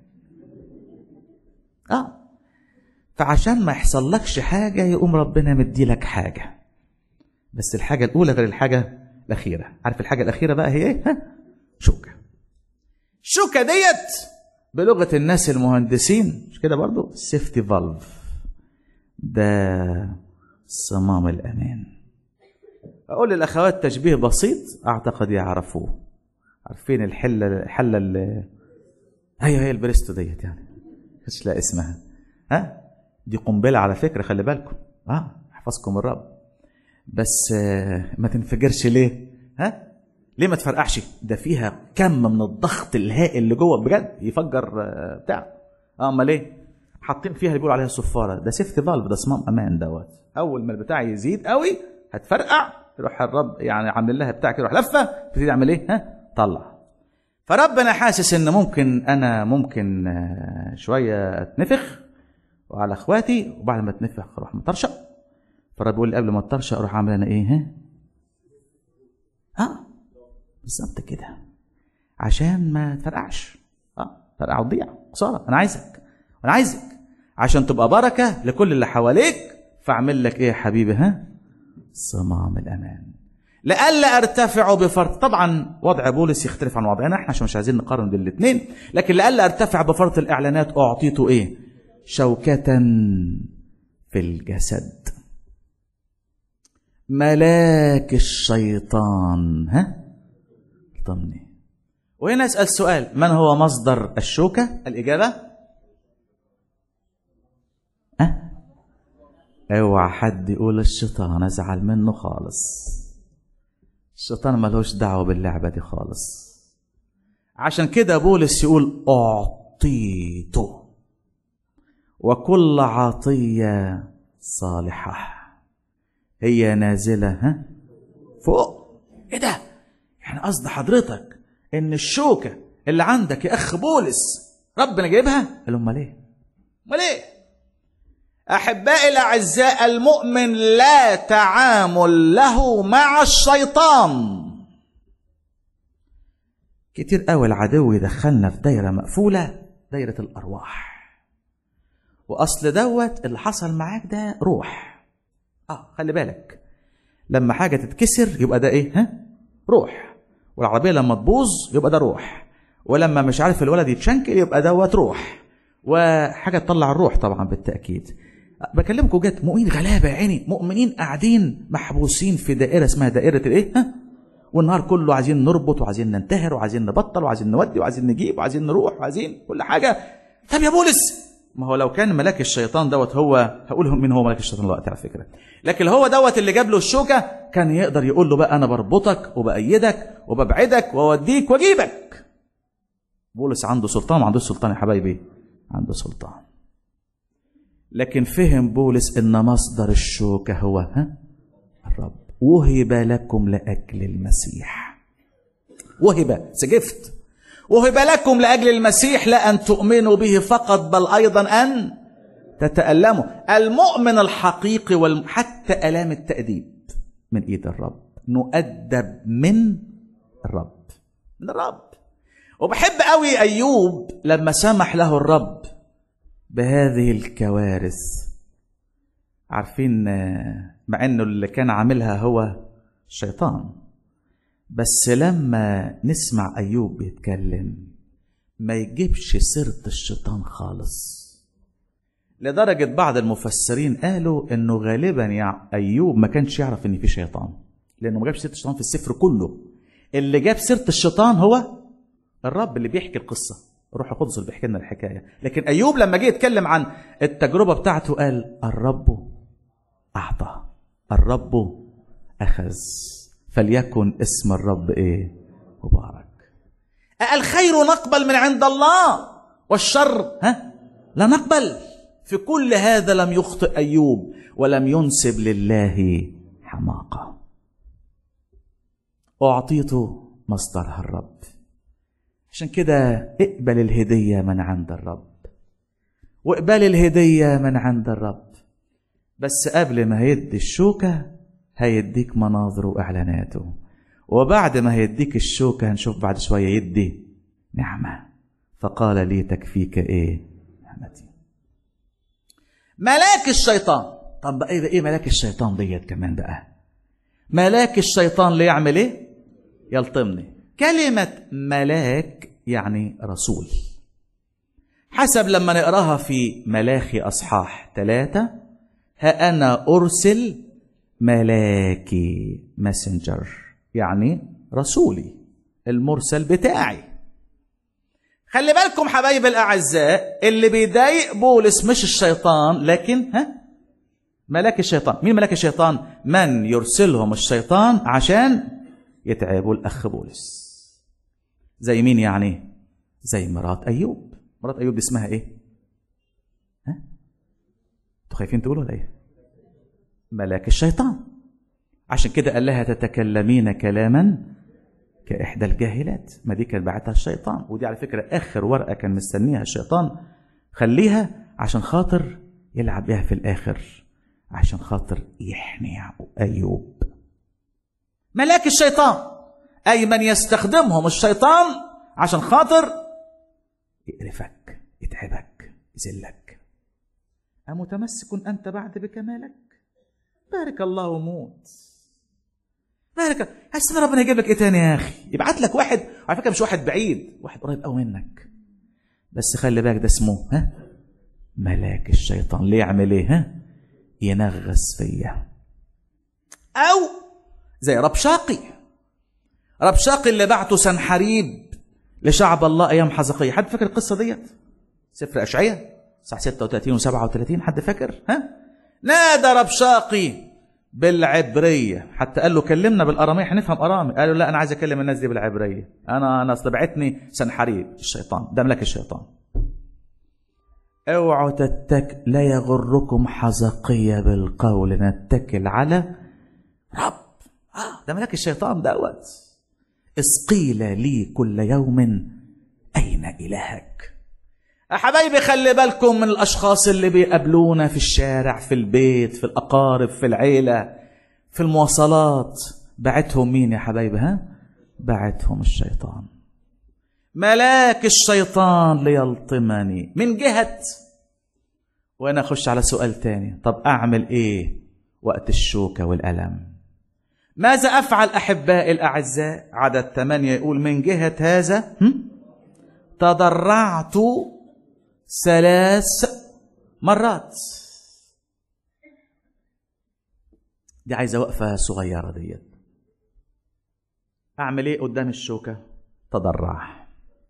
Speaker 1: اه فعشان ما يحصلكش حاجه يقوم ربنا مديلك حاجه بس الحاجه الاولى غير الحاجه الاخيره عارف الحاجه الاخيره بقى هي ايه ها شوكه الشوكه ديت بلغه الناس المهندسين مش كده برضو سيفتي فالف ده صمام الامان اقول للاخوات تشبيه بسيط اعتقد يعرفوه عارفين الحله الحله اللي ايوه هي البريستو ديت يعني مش لا اسمها ها دي قنبله على فكره خلي بالكم اه يحفظكم الرب بس آه ما تنفجرش ليه ها ليه ما تفرقعش ده فيها كم من الضغط الهائل اللي جوه بجد يفجر آه، بتاع اه امال ايه حاطين فيها اللي بيقولوا عليها صفاره ده سيفتي فالف ده صمام امان دوت اول ما البتاع يزيد قوي هتفرقع يروح الرب يعني عامل لها بتاع كده يروح لفه تبتدي تعمل ايه ها طلع فربنا حاسس ان ممكن انا ممكن آه، شويه اتنفخ وعلى اخواتي وبعد ما اتنفخ اروح مطرشق فالرب يقول لي قبل ما اتطرشق اروح اعمل انا ايه ها اه بالظبط كده عشان ما تفرقعش اه فرقع وتضيع خساره انا عايزك انا عايزك عشان تبقى بركه لكل اللي حواليك فاعمل لك ايه يا حبيبي ها صمام الامان لئلا ارتفع بفرط طبعا وضع بولس يختلف عن وضعنا احنا عشان مش عايزين نقارن بين الاثنين لكن لئلا ارتفع بفرط الاعلانات اعطيته ايه شوكه في الجسد ملاك الشيطان ها طمني وهنا اسال سؤال من هو مصدر الشوكه الاجابه أه؟ اوعى حد يقول الشيطان ازعل منه خالص الشيطان ملوش دعوه باللعبه دي خالص عشان كده بولس يقول اعطيته وكل عطيه صالحه هي نازله ها فوق ايه ده يعني قصد حضرتك ان الشوكه اللي عندك يا اخ بولس ربنا جايبها قال امال ايه امال ايه احبائي الاعزاء المؤمن لا تعامل له مع الشيطان كتير قوي العدو يدخلنا في دايره مقفوله دايره الارواح واصل دوت اللي حصل معاك ده روح اه خلي بالك لما حاجه تتكسر يبقى ده ايه ها روح والعربيه لما تبوظ يبقى ده روح ولما مش عارف الولد يتشنكل يبقى دوت روح وحاجه تطلع الروح طبعا بالتاكيد بكلمكم جد مؤمنين غلابه يا عيني مؤمنين قاعدين محبوسين في دائره اسمها دائره الايه ها والنهار كله عايزين نربط وعايزين ننتهر وعايزين نبطل وعايزين نودي وعايزين نجيب وعايزين نروح وعايزين كل حاجه طب يا بولس ما هو لو كان ملاك الشيطان دوت هو هقول مين هو ملاك الشيطان دلوقتي على فكره لكن هو دوت اللي جاب له الشوكه كان يقدر يقول له بقى انا بربطك وبأيدك وببعدك واوديك واجيبك بولس عنده سلطان ما عندوش سلطان يا حبايبي عنده سلطان لكن فهم بولس ان مصدر الشوكه هو ها الرب وهب لكم لاجل المسيح وهب سجفت وهب لكم لاجل المسيح لا ان تؤمنوا به فقط بل ايضا ان تتالموا المؤمن الحقيقي والم... حتى الام التاديب من ايد الرب نؤدب من الرب من الرب وبحب قوي ايوب لما سمح له الرب بهذه الكوارث عارفين مع انه اللي كان عاملها هو الشيطان بس لما نسمع ايوب بيتكلم ما يجيبش سيره الشيطان خالص لدرجه بعض المفسرين قالوا انه غالبا يا ايوب ما كانش يعرف ان في شيطان لانه ما جابش سيره الشيطان في السفر كله اللي جاب سيره الشيطان هو الرب اللي بيحكي القصه الروح القدس اللي بيحكي لنا الحكايه لكن ايوب لما جه يتكلم عن التجربه بتاعته قال الرب اعطى الرب اخذ فليكن اسم الرب ايه مبارك الخير نقبل من عند الله والشر ها لا نقبل في كل هذا لم يخطئ ايوب ولم ينسب لله حماقه اعطيت مصدرها الرب عشان كده اقبل الهديه من عند الرب واقبل الهديه من عند الرب بس قبل ما هيدي الشوكه هيديك مناظره واعلاناته وبعد ما هيديك الشوكه هنشوف بعد شويه يدي نعمه فقال لي تكفيك ايه نعمتي ملاك الشيطان طب بقى ايه ايه ملاك الشيطان ديت كمان بقى ملاك الشيطان اللي يعمل ايه يلطمني كلمه ملاك يعني رسول حسب لما نقراها في ملاخي اصحاح ثلاثه ها انا ارسل ملاكي ماسنجر يعني رسولي المرسل بتاعي خلي بالكم حبايب الاعزاء اللي بيضايق بولس مش الشيطان لكن ها ملاك الشيطان مين ملاك الشيطان من يرسلهم الشيطان عشان يتعبوا الأخ بولس زي مين يعني زي مرات أيوب مرات أيوب دي اسمها إيه ها انتوا خايفين تقولوا ولا إيه ملاك الشيطان عشان كده قال لها تتكلمين كلاما كإحدى الجاهلات ما دي كانت بعتها الشيطان ودي على فكرة آخر ورقة كان مستنيها الشيطان خليها عشان خاطر يلعب بيها في الآخر عشان خاطر يحني أيوب ملاك الشيطان أي من يستخدمهم الشيطان عشان خاطر يقرفك يتعبك يذلك أمتمسك أنت بعد بكمالك بارك الله وموت بارك حاسس ان ربنا يجيب لك ايه تاني يا اخي يبعت لك واحد على فكره مش واحد بعيد واحد قريب قوي منك بس خلي بالك ده اسمه ها ملاك الشيطان ليه يعمل ايه ها ينغص فيا او زي ربشاقي ربشاقي اللي بعته سنحريب لشعب الله ايام حزقية حد فاكر القصه ديت سفر اشعياء صح 36 و37 حد فاكر ها نادى ربشاقي بالعبريه حتى قال له كلمنا بالاراميه هنفهم ارامي قالوا لا انا عايز اكلم الناس دي بالعبريه انا انا اصل بعتني سنحريب الشيطان ده ملاك الشيطان اوعوا تتك لا يغركم حزقية بالقول نتكل على رب آه ده ملاك الشيطان دوت اسقيل لي كل يوم أين إلهك يا حبايبي خلي بالكم من الأشخاص اللي بيقابلونا في الشارع في البيت في الأقارب في العيلة في المواصلات بعتهم مين يا حبايبي ها بعتهم الشيطان ملاك الشيطان ليلطمني من جهة وأنا أخش على سؤال تاني طب أعمل إيه وقت الشوكة والألم ماذا أفعل أحبائي الأعزاء عدد ثمانية يقول من جهة هذا هم؟ تضرعت ثلاث مرات دي عايزة وقفة صغيرة ديت أعمل إيه قدام الشوكة تضرع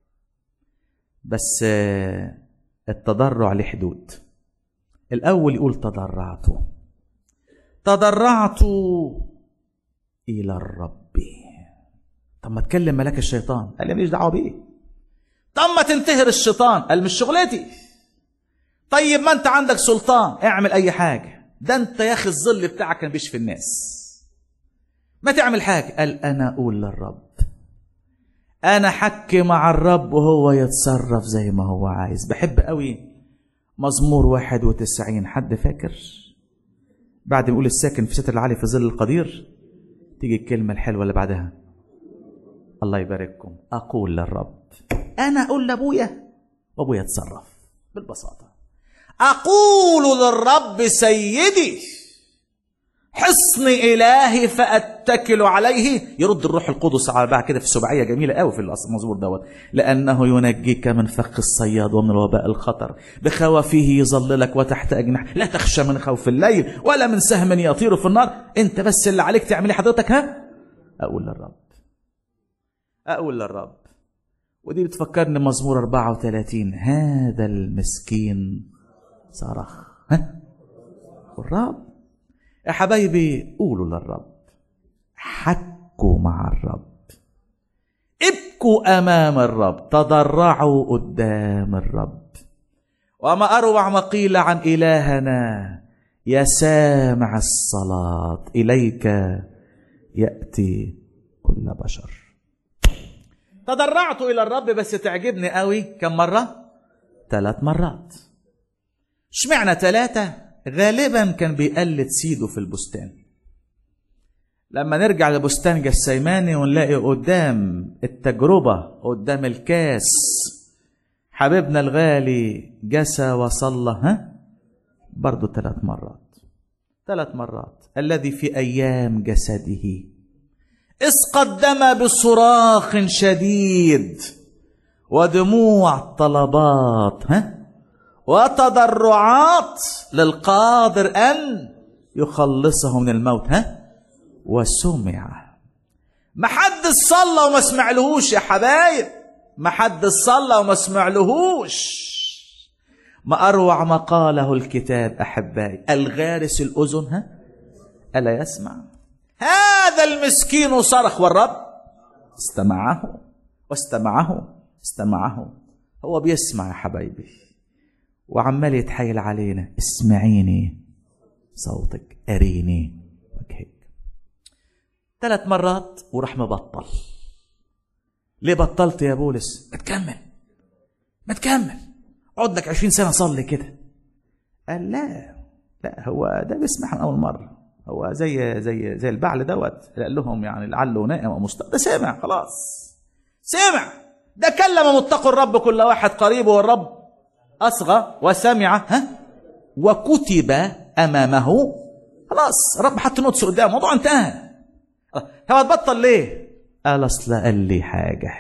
Speaker 1: بس التضرع له حدود الأول يقول تضرعت تضرعت إلى الرب طب ما تكلم ملاك الشيطان قال لي ماليش دعوة بيه طب ما تنتهر الشيطان قال مش شغلتي طيب ما انت عندك سلطان اعمل اي حاجة ده انت يا اخي الظل بتاعك كان بيشفي الناس ما تعمل حاجة قال انا اقول للرب انا حكي مع الرب وهو يتصرف زي ما هو عايز بحب قوي مزمور واحد وتسعين حد فاكر بعد ما يقول الساكن في ستر العالي في ظل القدير تيجي الكلمة الحلوة اللي بعدها الله يبارككم أقول للرب أنا أقول لأبويا وأبويا يتصرف بالبساطة أقول للرب سيدي حصن إلهي فأتكل عليه يرد الروح القدس على بعد كده في سبعية جميلة قوي في المزمور دوت لأنه ينجيك من فخ الصياد ومن الوباء الخطر بخوفه يظللك وتحت أجنح لا تخشى من خوف الليل ولا من سهم يطير في النار أنت بس اللي عليك تعمل ايه حضرتك ها أقول للرب أقول للرب ودي بتفكرني مزمور 34 هذا المسكين صرخ ها والرب يا حبايبي قولوا للرب حكوا مع الرب ابكوا امام الرب تضرعوا قدام الرب وما اروع ما قيل عن الهنا يا سامع الصلاه اليك ياتي كل بشر تضرعت الى الرب بس تعجبني قوي كم مره ثلاث مرات اشمعنى ثلاثه غالبا كان بيقلد سيده في البستان لما نرجع لبستان جسيماني ونلاقي قدام التجربة قدام الكاس حبيبنا الغالي جسى وصلى ها برضو ثلاث مرات ثلاث مرات الذي في أيام جسده إذ قدم بصراخ شديد ودموع طلبات ها وتضرعات للقادر ان يخلصه من الموت ها وسمع ما حد صلى وما سمعلهوش يا حبايب ما حد صلى وما سمعلهوش ما اروع ما قاله الكتاب احبائي الغارس الاذن ها الا يسمع هذا هذا المسكين صرخ والرب استمعه واستمعه استمعه هو بيسمع يا حبايبي وعمال يتحايل علينا اسمعيني صوتك اريني وجهك ثلاث مرات وراح مبطل ليه بطلت يا بولس ما تكمل ما تكمل اقعد لك 20 سنه صلي كده قال لا لا هو ده بيسمع من اول مره هو زي زي زي البعل دوت قال لهم يعني لعله نائم او مست ده سمع خلاص سمع ده كلم متقوا الرب كل واحد قريب والرب اصغى وسمع ها وكتب امامه خلاص الرب حط نوتس قدامه الموضوع انتهى هو هتبطل ليه؟ قال اصل قال لي حاجه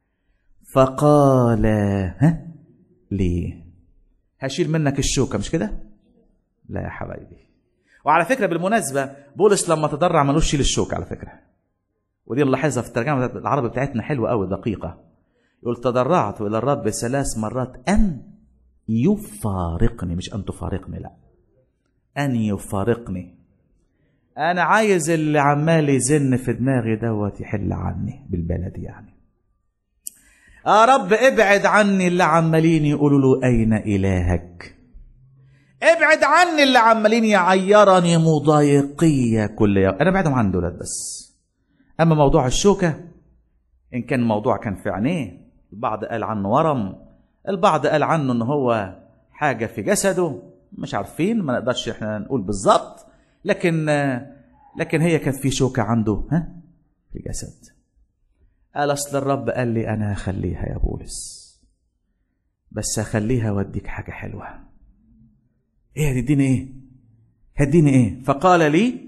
Speaker 1: فقال ها ليه؟ هشيل منك الشوكه مش كده؟ لا يا حبايبي وعلى فكره بالمناسبه بولس لما تضرع ملوش شيل الشوكه على فكره ودي نلاحظها في الترجمه العربي بتاعتنا حلوه قوي دقيقه يقول تضرعت الى الرب ثلاث مرات ان يفارقني مش ان تفارقني لا ان يفارقني انا عايز اللي عمال يزن في دماغي دوت يحل عني بالبلد يعني يا رب ابعد عني اللي عمالين يقولوا له اين الهك ابعد عني اللي عمالين يعيرني مضايقية كل يوم انا بعدهم عن دولت بس اما موضوع الشوكة ان كان موضوع كان في عينيه البعض قال عنه ورم البعض قال عنه ان هو حاجة في جسده مش عارفين ما نقدرش احنا نقول بالظبط لكن لكن هي كانت في شوكة عنده ها في جسد قال اصل الرب قال لي انا هخليها يا بولس بس هخليها واديك حاجة حلوة ايه هتديني ايه هتديني ايه فقال لي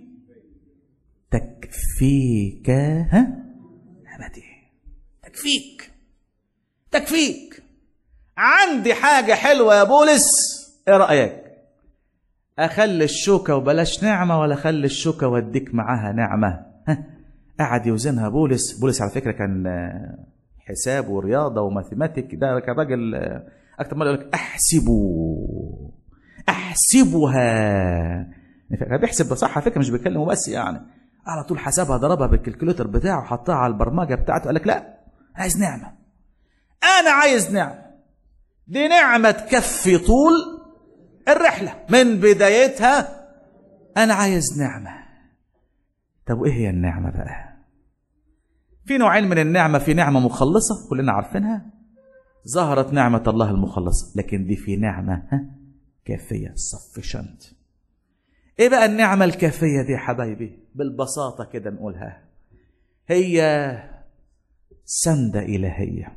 Speaker 1: تكفيك ها نعمتي تكفيك تكفيك عندي حاجة حلوة يا بولس ايه رأيك اخلي الشوكة وبلاش نعمة ولا اخلي الشوكة واديك معاها نعمة ها قعد يوزنها بولس بولس على فكرة كان حساب ورياضة وماثيماتيك ده كان راجل أكتر مرة يقول لك احسبوا احسبها بيحسب صح على فكرة مش بيتكلم بس يعني على طول حسبها ضربها بالكالكوليتر بتاعه حطها على البرمجة بتاعته قال لك لا عايز نعمة أنا عايز نعمة دي نعمة تكفي طول الرحلة من بدايتها أنا عايز نعمة طب وإيه هي النعمة بقى؟ في نوعين من النعمة في نعمة مخلصة كلنا عارفينها ظهرت نعمة الله المخلصة لكن دي في نعمة ها كافية sufficient ايه بقى النعمة الكافية دي يا حبايبي بالبساطة كده نقولها هي سندة إلهية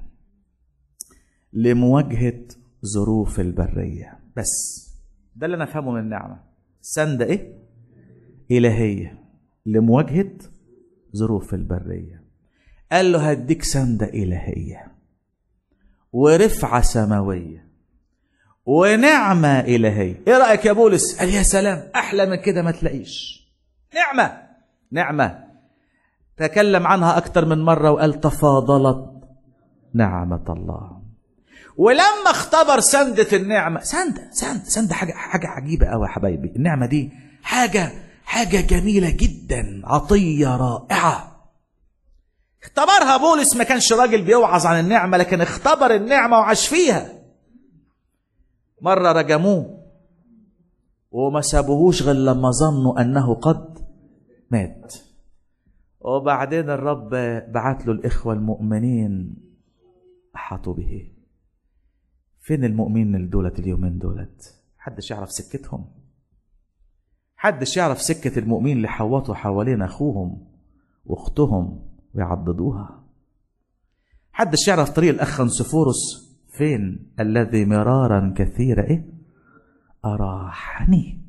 Speaker 1: لمواجهة ظروف البرية بس ده اللي انا افهمه من النعمه سندة ايه الهيه لمواجهه ظروف البريه قال له هديك سندة إلهية ورفعة سماوية ونعمة إلهية إيه رأيك يا بولس قال يا سلام أحلى من كده ما تلاقيش نعمة نعمة تكلم عنها أكتر من مرة وقال تفاضلت نعمة الله ولما اختبر سندة النعمة سندة سندة سندة حاجة حاجة عجيبة قوي يا حبايبي النعمة دي حاجة حاجة جميلة جدا عطية رائعة اختبرها بولس ما كانش راجل بيوعظ عن النعمة لكن اختبر النعمة وعاش فيها مرة رجموه وما سابوهوش غير لما ظنوا أنه قد مات وبعدين الرب بعت له الإخوة المؤمنين أحاطوا به فين المؤمنين دولت اليومين دولت حدش يعرف سكتهم حدش يعرف سكة المؤمنين اللي حوطوا حوالين أخوهم وأختهم ويعضدوها حدش يعرف طريق الأخ أنسفورس فين الذي مرارا كثيرا إيه أراحني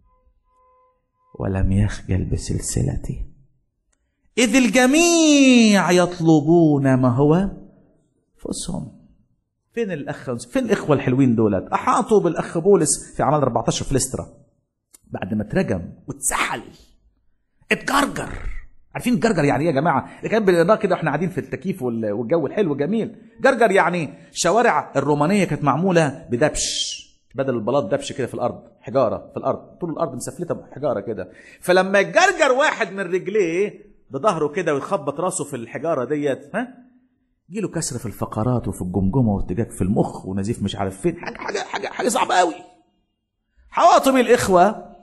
Speaker 1: ولم يخجل بسلسلتي إذ الجميع يطلبون ما هو أنفسهم فين الأخ فين الإخوة الحلوين دولت أحاطوا بالأخ بولس في أعمال 14 في لسترا بعد ما اترجم واتسحل اتجرجر عارفين جرجر يعني ايه يا جماعه اللي كان بالإضاءة كده واحنا قاعدين في التكييف والجو الحلو جميل جرجر يعني شوارع الرومانيه كانت معموله بدبش بدل البلاط دبش كده في الارض حجاره في الارض طول الارض مسفلته بحجاره كده فلما يجرجر واحد من رجليه بظهره كده ويخبط راسه في الحجاره ديت ها يجيله كسر في الفقرات وفي الجمجمه وارتجاج في المخ ونزيف مش عارف فين حاجه حاجه حاجه حاجه صعبه قوي حواطم الاخوه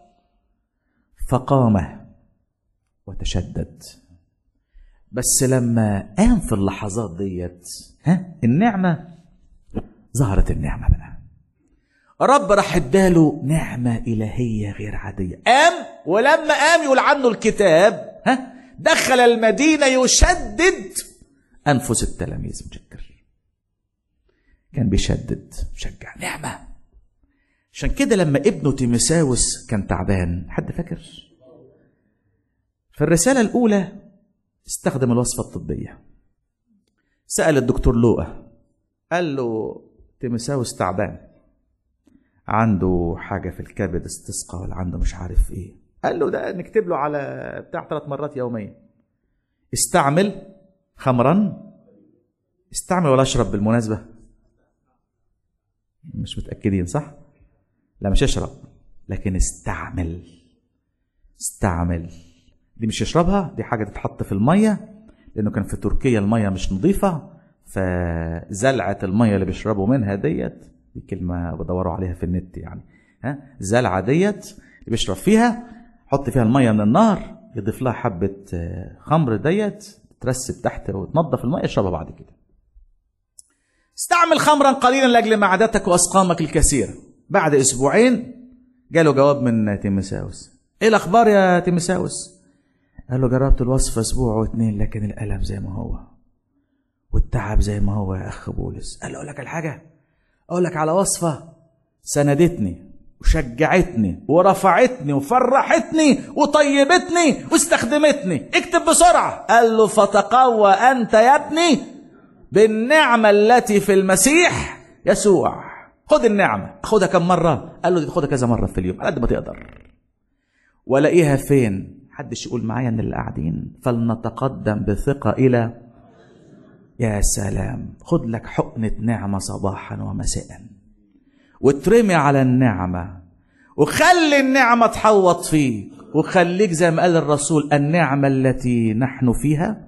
Speaker 1: فقام وتشدد بس لما قام في اللحظات ديت ها النعمه ظهرت النعمه بقى رب راح اداله نعمه الهيه غير عاديه قام ولما قام يقول عنه الكتاب ها دخل المدينه يشدد انفس التلاميذ مشكر كان بيشدد مشجع نعمه عشان كده لما ابنه تيمساوس كان تعبان حد فاكر في الرساله الاولى استخدم الوصفه الطبيه سال الدكتور لوقا قال له تيمساوس تعبان عنده حاجة في الكبد استسقى ولا عنده مش عارف ايه قال له ده نكتب له على بتاع ثلاث مرات يوميا استعمل خمرا استعمل ولا اشرب بالمناسبة مش متأكدين صح لا مش اشرب لكن استعمل استعمل دي مش يشربها دي حاجة تتحط في المية لأنه كان في تركيا المية مش نظيفة فزلعة المية اللي بيشربوا منها ديت دي كلمة بدوروا عليها في النت يعني ها زلعة ديت اللي بيشرب فيها حط فيها المية من النهر يضيف لها حبة خمر ديت ترسب تحت وتنظف المية يشربها بعد كده استعمل خمرا قليلا لاجل معدتك واسقامك الكثيره بعد اسبوعين جاله جواب من تيمساوس ايه الاخبار يا تيمساوس قال له جربت الوصفه اسبوع واتنين لكن الالم زي ما هو والتعب زي ما هو يا اخ بولس قال له اقول لك الحاجه اقول لك على وصفه سندتني وشجعتني ورفعتني وفرحتني وطيبتني واستخدمتني اكتب بسرعه قال له فتقوى انت يا ابني بالنعمة التي في المسيح يسوع خد النعمة خدها كم مرة قال له دي خدها كذا مرة في اليوم على قد ما تقدر ولاقيها فين حدش يقول معايا ان اللي قاعدين فلنتقدم بثقة الى يا سلام خد لك حقنة نعمة صباحا ومساء وترمي على النعمة وخلي النعمة تحوط فيك وخليك زي ما قال الرسول النعمة التي نحن فيها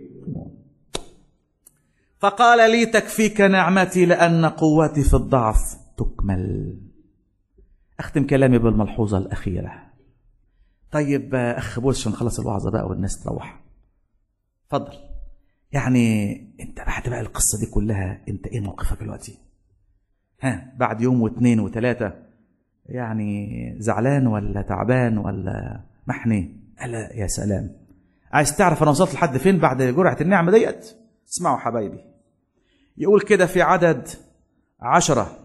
Speaker 1: فقال لي تكفيك نعمتي لأن قوتي في الضعف تكمل أختم كلامي بالملحوظة الأخيرة طيب أخ بولس عشان نخلص الوعظة بقى والناس تروح اتفضل يعني انت بعد بقى القصة دي كلها انت ايه موقفك دلوقتي ها بعد يوم واثنين وثلاثة يعني زعلان ولا تعبان ولا محني قال يا سلام عايز تعرف انا وصلت لحد فين بعد جرعة النعمة ديت اسمعوا حبايبي يقول كده في عدد عشرة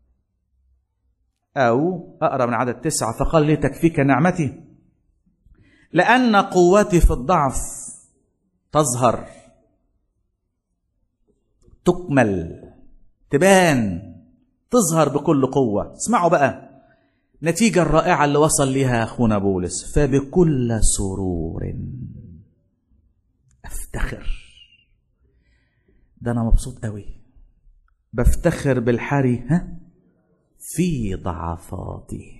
Speaker 1: أو أقرأ من عدد تسعة فقال لي تكفيك نعمتي لأن قوتي في الضعف تظهر تكمل تبان تظهر بكل قوة اسمعوا بقى النتيجة الرائعة اللي وصل ليها أخونا بولس فبكل سرور أفتخر ده انا مبسوط قوي بفتخر بالحري ها في ضعفاتي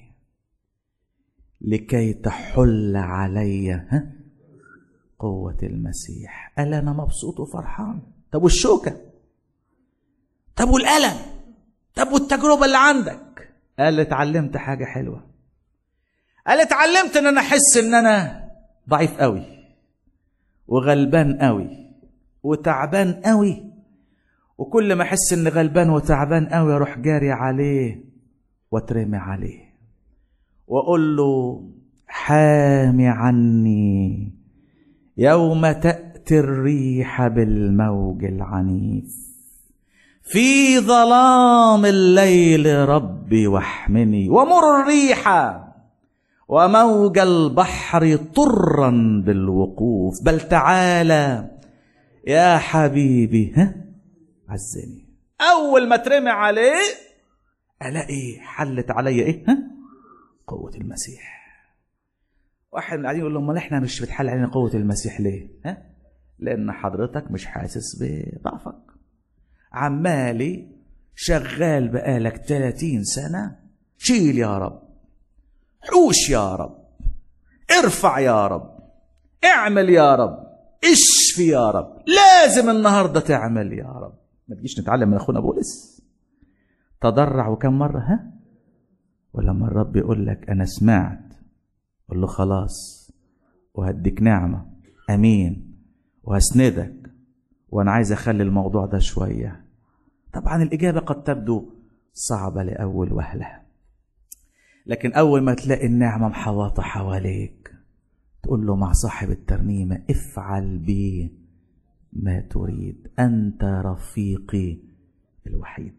Speaker 1: لكي تحل علي ها قوة المسيح قال أنا مبسوط وفرحان طب والشوكة طب والألم طب والتجربة اللي عندك قال اتعلمت حاجة حلوة قال اتعلمت ان انا احس ان انا ضعيف قوي وغلبان قوي وتعبان قوي وكل ما احس اني غلبان وتعبان قوي اروح جاري عليه واترمي عليه واقول له حامي عني يوم تاتي الريح بالموج العنيف في ظلام الليل ربي واحمني ومر الريح وموج البحر طرا بالوقوف بل تعالى يا حبيبي ها عزني اول ما ترمي عليه الاقي حلت عليا ايه ها قوه المسيح واحد من القاعدين يقول له امال احنا مش بتحل علينا قوه المسيح ليه ها لان حضرتك مش حاسس بضعفك عمالي شغال بقالك 30 سنه شيل يا رب حوش يا رب ارفع يا رب اعمل يا رب اشفي يا رب لازم النهارده تعمل يا رب ما تجيش نتعلم من اخونا بولس تضرع وكم مره ها ولما الرب يقول لك انا سمعت قول له خلاص وهديك نعمه امين وهسندك وانا عايز اخلي الموضوع ده شويه طبعا الاجابه قد تبدو صعبه لاول وهله لكن اول ما تلاقي النعمه محوطه حواليك تقول له مع صاحب الترنيمه افعل بي ما تريد انت رفيقي الوحيد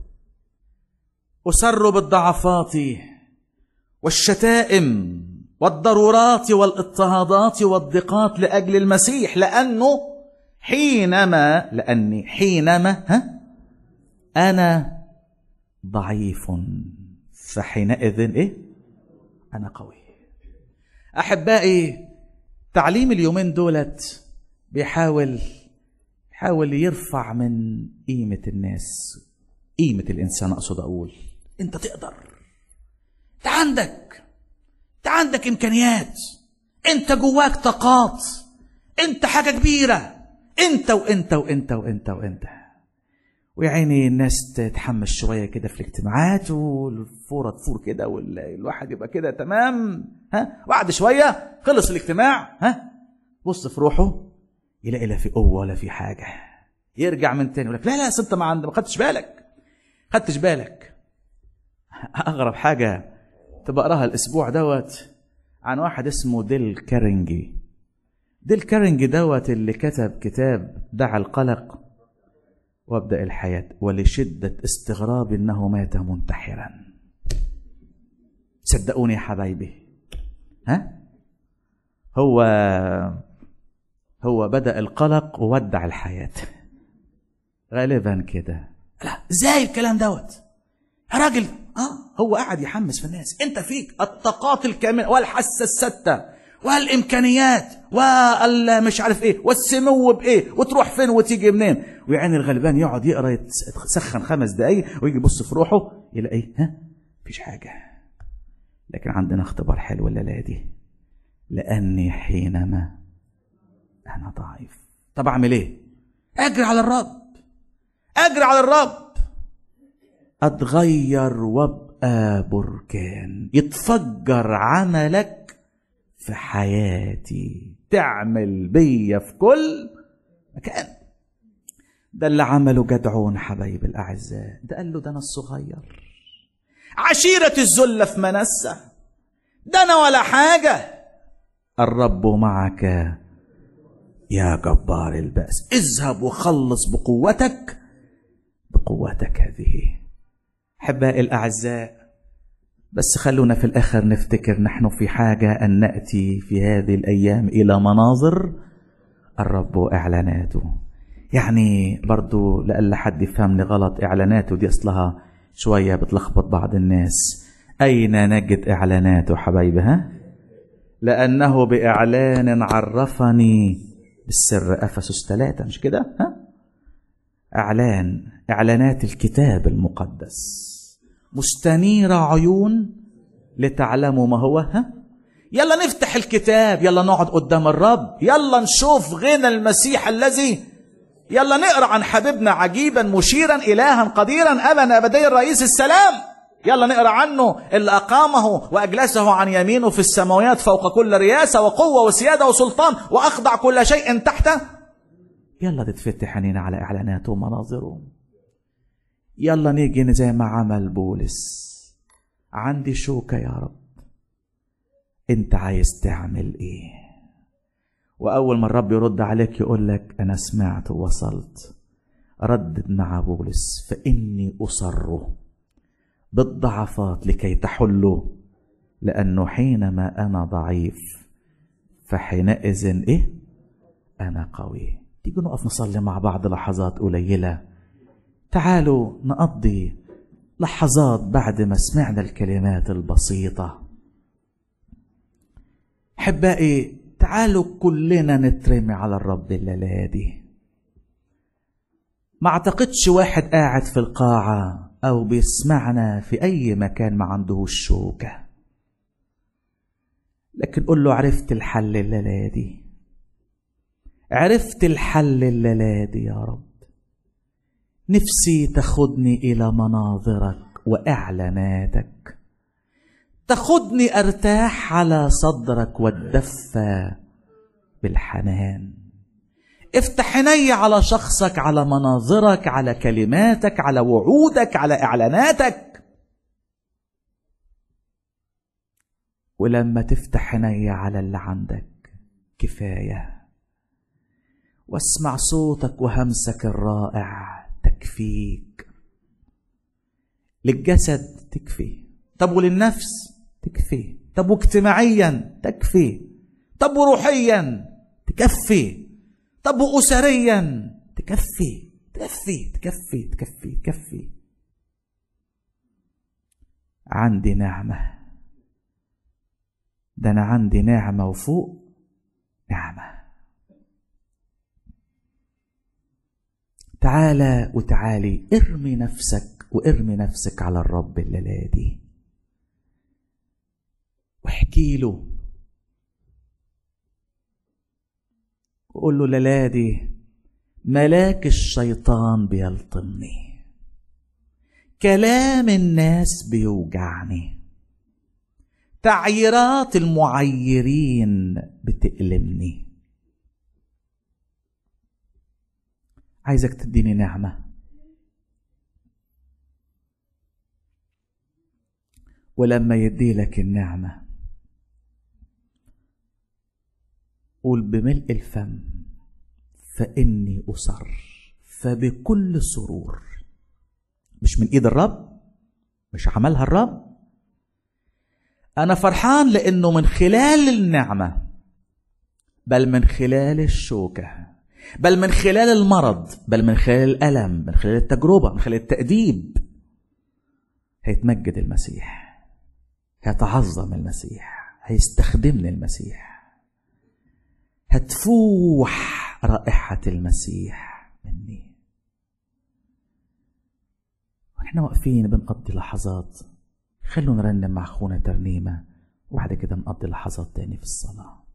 Speaker 1: اسر بالضعفات والشتائم والضرورات والاضطهادات والضيقات لاجل المسيح لانه حينما لاني حينما ها انا ضعيف فحينئذ ايه انا قوي احبائي تعليم اليومين دولت بيحاول يحاول يرفع من قيمه الناس قيمه الانسان اقصد اقول انت تقدر انت عندك انت عندك امكانيات انت جواك طاقات انت حاجه كبيره انت وانت وانت وانت وانت ويا عيني الناس تتحمس شويه كده في الاجتماعات والفوره تفور كده والواحد يبقى كده تمام ها بعد شويه خلص الاجتماع ها بص في روحه يلاقي لا في قوه ولا في حاجه يرجع من تاني يقول لك لا لا أصل انت ما عند ما خدتش بالك خدتش بالك اغرب حاجه تبقى اقراها الاسبوع دوت عن واحد اسمه ديل كارنجي ديل كارنجي دوت اللي كتب كتاب دع القلق وابدا الحياه ولشده استغراب انه مات منتحرا صدقوني يا حبايبي ها هو هو بدا القلق وودع الحياه غالبا كده لا ازاي الكلام دوت يا راجل اه هو قاعد يحمس في الناس انت فيك الطاقات الكامله والحاسه السته والامكانيات والمش عارف ايه والسمو بايه وتروح فين وتيجي منين ويعني الغلبان يقعد يقرا يتسخن خمس دقايق ويجي يبص في روحه يلاقي ايه ها مفيش حاجه لكن عندنا اختبار حلو الليله دي لاني حينما انا ضعيف طب اعمل ايه اجري على الرب اجري على الرب اتغير وابقى بركان يتفجر عملك في حياتي تعمل بيا في كل مكان ده اللي عمله جدعون حبايب الاعزاء ده قال له ده انا الصغير عشيرة الذلة في منسة ده انا ولا حاجة الرب معك يا جبار البأس اذهب وخلص بقوتك بقوتك هذه احبائي الاعزاء بس خلونا في الاخر نفتكر نحن في حاجه ان ناتي في هذه الايام الى مناظر الرب واعلاناته يعني برضو لألا حد يفهمني غلط اعلاناته دي اصلها شويه بتلخبط بعض الناس اين نجد اعلاناته حبايبي ها لانه باعلان عرفني بالسر افسس ثلاثة مش كده ها اعلان اعلانات الكتاب المقدس مستنيرة عيون لتعلموا ما هو ها يلا نفتح الكتاب يلا نقعد قدام الرب يلا نشوف غنى المسيح الذي يلا نقرا عن حبيبنا عجيبا مشيرا الها قديرا ابا ابديا رئيس السلام يلا نقرا عنه اللي اقامه واجلسه عن يمينه في السماوات فوق كل رياسه وقوه وسياده وسلطان واخضع كل شيء تحته يلا تتفتح عينينا على اعلاناته ومناظره يلا نيجي زي ما عمل بولس عندي شوكة يا رب انت عايز تعمل ايه واول ما الرب يرد عليك يقول لك انا سمعت ووصلت ردد مع بولس فاني اصر بالضعفات لكي تحلوا لانه حينما انا ضعيف فحينئذ ايه انا قوي تيجي نقف نصلي مع بعض لحظات قليله تعالوا نقضي لحظات بعد ما سمعنا الكلمات البسيطة أحبائي تعالوا كلنا نترمي على الرب الليلة دي ما اعتقدش واحد قاعد في القاعة أو بيسمعنا في أي مكان ما عندهوش شوكة لكن قل له عرفت الحل الليلة دي عرفت الحل الليلة دي يا رب نفسي تاخدني إلى مناظرك وإعلاناتك تاخدني أرتاح على صدرك واتدفى بالحنان افتح عيني على شخصك على مناظرك على كلماتك على وعودك على إعلاناتك ولما تفتح عيني على اللي عندك كفايه واسمع صوتك وهمسك الرائع تكفيك للجسد تكفي طب وللنفس تكفي طب واجتماعيا تكفي طب وروحيا تكفي طب واسريا تكفي تكفي تكفي تكفي تكفي عندي نعمه ده انا عندي نعمه وفوق نعمه تعالى وتعالي ارمي نفسك وارمي نفسك على الرب الليله دي واحكي له وقول له الليله دي ملاك الشيطان بيلطمني كلام الناس بيوجعني تعييرات المعيرين بتألمني عايزك تديني نعمة ولما يدي لك النعمة قول بملء الفم فإني أصر فبكل سرور مش من إيد الرب مش عملها الرب أنا فرحان لأنه من خلال النعمة بل من خلال الشوكة بل من خلال المرض بل من خلال الألم من خلال التجربة من خلال التأديب هيتمجد المسيح هيتعظم المسيح هيستخدمني المسيح هتفوح رائحة المسيح مني واحنا واقفين بنقضي لحظات خلونا نرنم مع اخونا ترنيمة وبعد كده نقضي لحظات تاني في الصلاه